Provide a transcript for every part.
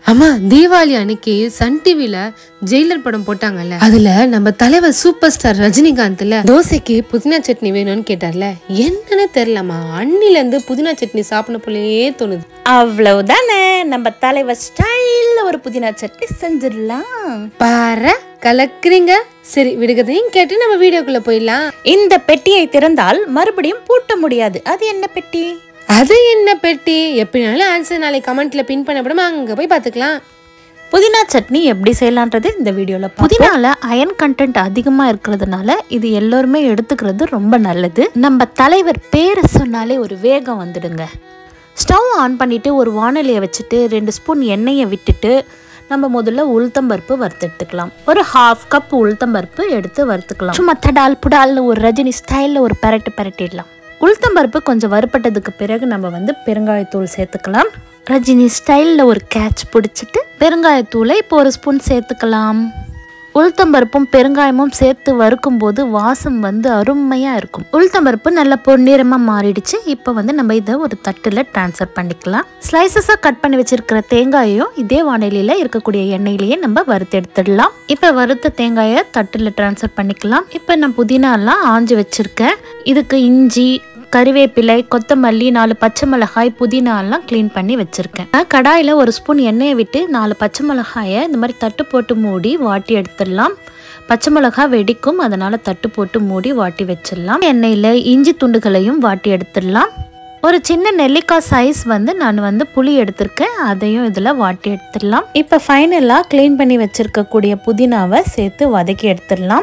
அம்மா தீபாவளி அன்னைக்கு சன் டிவில ஜெயிலர் படம் போட்டாங்கல்ல அதுல நம்ம தலைவர் சூப்பர் ஸ்டார் ரஜினிகாந்த்ல தோசைக்கு புதினா சட்னி வேணும்னு கேட்டார்ல என்னன்னு தெரியலம்மா அன்னில இருந்து புதினா சட்னி சாப்பிடணும் போலயே தோணுது அவ்வளவுதானே நம்ம தலைவர் ஸ்டைல்ல ஒரு புதினா சட்னி செஞ்சிடலாம் பாரு கலக்குறீங்க சரி விடுகதையும் கேட்டு நம்ம வீடியோக்குள்ள போயிடலாம் இந்த பெட்டியை திறந்தால் மறுபடியும் பூட்ட முடியாது அது என்ன பெட்டி அது என்ன பெட்டி எப்படினாலும் ஆன்சர் நாளைக்கு கமெண்ட்ல பின் பண்ணப்படும் அங்க போய் பாத்துக்கலாம் புதினா சட்னி எப்படி செய்யலான்றது இந்த வீடியோவில் புதினால அயன் கண்டென்ட் அதிகமாக இருக்கிறதுனால இது எல்லோருமே எடுத்துக்கிறது ரொம்ப நல்லது நம்ம தலைவர் பேரை சொன்னாலே ஒரு வேகம் வந்துடுங்க ஸ்டவ் ஆன் பண்ணிட்டு ஒரு வானொலியை வச்சுட்டு ரெண்டு ஸ்பூன் எண்ணெயை விட்டுட்டு நம்ம முதல்ல உளுத்தம்பருப்பு வறுத்தெடுத்துக்கலாம் ஒரு ஹாஃப் கப் உளுத்தம்பருப்பு எடுத்து வறுத்துக்கலாம் சும்மா தடால் புடால்னு ஒரு ரஜினி ஸ்டைலில் ஒரு பெரட்டு பெரட்டிடலாம் உளுத்தம்பருப்பு கொஞ்சம் வறுப்பட்டதுக்கு பிறகு நம்ம வந்து பெருங்காயத்தூள் சேர்த்துக்கலாம் ரஜினி ஸ்டைலில் ஒரு கேட்ச் பிடிச்சிட்டு பெருங்காயத்தூளை இப்போ ஒரு ஸ்பூன் சேர்த்துக்கலாம் உளுத்தம்பருப்பும் பெருங்காயமும் சேர்த்து வறுக்கும் போது வாசம் வந்து அருமையாக இருக்கும் உளுத்தம்பருப்பு நல்ல பொன்னிறமாக மாறிடுச்சு இப்போ வந்து நம்ம இதை ஒரு தட்டில் ட்ரான்ஸ்ஃபர் பண்ணிக்கலாம் ஸ்லைசஸாக கட் பண்ணி வச்சிருக்கிற தேங்காயையும் இதே வானிலையில் இருக்கக்கூடிய எண்ணெயிலேயே நம்ம வறுத்து எடுத்துடலாம் இப்போ வறுத்த தேங்காயை தட்டில் ட்ரான்ஸ்ஃபர் பண்ணிக்கலாம் இப்போ நான் புதினாலாம் ஆஞ்சு வச்சுருக்கேன் இதுக்கு இஞ்சி கறிவேப்பிலை கொத்தமல்லி நாலு பச்சை மிளகாய் புதினாலாம் க்ளீன் பண்ணி வச்சுருக்கேன் நான் கடாயில் ஒரு ஸ்பூன் எண்ணெயை விட்டு நாலு பச்சை மிளகாயை இந்த மாதிரி தட்டு போட்டு மூடி வாட்டி எடுத்துடலாம் பச்சை மிளகாய் வெடிக்கும் அதனால் தட்டு போட்டு மூடி வாட்டி வச்சிடலாம் எண்ணெயில் இஞ்சி துண்டுகளையும் வாட்டி எடுத்துடலாம் ஒரு சின்ன நெல்லிக்காய் சைஸ் வந்து நான் வந்து புளி எடுத்திருக்கேன் அதையும் இதில் வாட்டி எடுத்துடலாம் இப்போ ஃபைனலாக க்ளீன் பண்ணி வச்சுருக்கக்கூடிய புதினாவை சேர்த்து வதக்கி எடுத்துடலாம்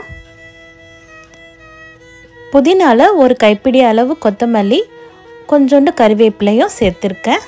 புதினால ஒரு கைப்பிடி அளவு கொத்தமல்லி கொஞ்சோண்டு கறிவேப்பிலையும் சேர்த்துருக்கேன்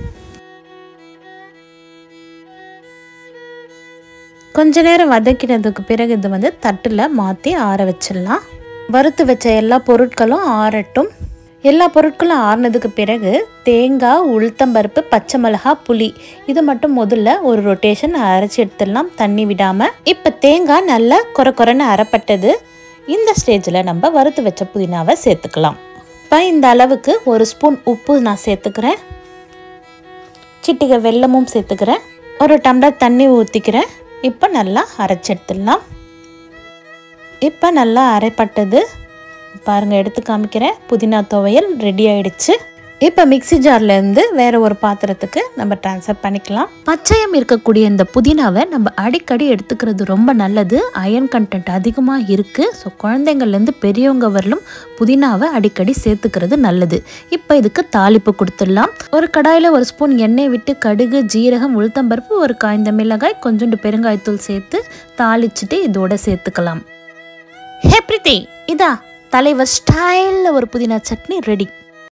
கொஞ்ச நேரம் வதக்கினதுக்கு பிறகு இது வந்து தட்டில் மாற்றி ஆற வச்சிடலாம் வறுத்து வச்ச எல்லா பொருட்களும் ஆறட்டும் எல்லா பொருட்களும் ஆறுனதுக்கு பிறகு தேங்காய் உளுத்தம்பருப்பு பச்சை மிளகாய் புளி இது மட்டும் முதல்ல ஒரு ரொட்டேஷன் அரைச்சி எடுத்துடலாம் தண்ணி விடாமல் இப்போ தேங்காய் நல்லா கொர கொரன்னு அரைப்பட்டது இந்த ஸ்டேஜில் நம்ம வறுத்து வச்ச புதினாவை சேர்த்துக்கலாம் இப்போ இந்த அளவுக்கு ஒரு ஸ்பூன் உப்பு நான் சேர்த்துக்கிறேன் சிட்டிகை வெல்லமும் சேர்த்துக்கிறேன் ஒரு டம்ளர் தண்ணி ஊற்றிக்கிறேன் இப்போ நல்லா அரைச்சி எடுத்துடலாம் இப்போ நல்லா அரைப்பட்டது பாருங்கள் எடுத்து காமிக்கிறேன் புதினா துவையல் ரெடி ஆயிடுச்சு இப்போ மிக்ஸி ஜார்லேருந்து வேற ஒரு பாத்திரத்துக்கு நம்ம ட்ரான்ஸ்ஃபர் பண்ணிக்கலாம் பச்சையம் இருக்கக்கூடிய இந்த புதினாவை நம்ம அடிக்கடி எடுத்துக்கிறது ரொம்ப நல்லது அயன் கண்டென்ட் அதிகமாக இருக்குது ஸோ குழந்தைங்கள்லேருந்து பெரியவங்க வரலும் புதினாவை அடிக்கடி சேர்த்துக்கிறது நல்லது இப்போ இதுக்கு தாளிப்பு கொடுத்துடலாம் ஒரு கடாயில் ஒரு ஸ்பூன் எண்ணெய் விட்டு கடுகு ஜீரகம் உளுத்தம்பருப்பு ஒரு காய்ந்த மிளகாய் கொஞ்சோண்டு பெருங்காயத்தூள் சேர்த்து தாளிச்சிட்டு இதோட சேர்த்துக்கலாம் ஹே பிரீத்தி இதா தலைவர் ஸ்டைலில் ஒரு புதினா சட்னி ரெடி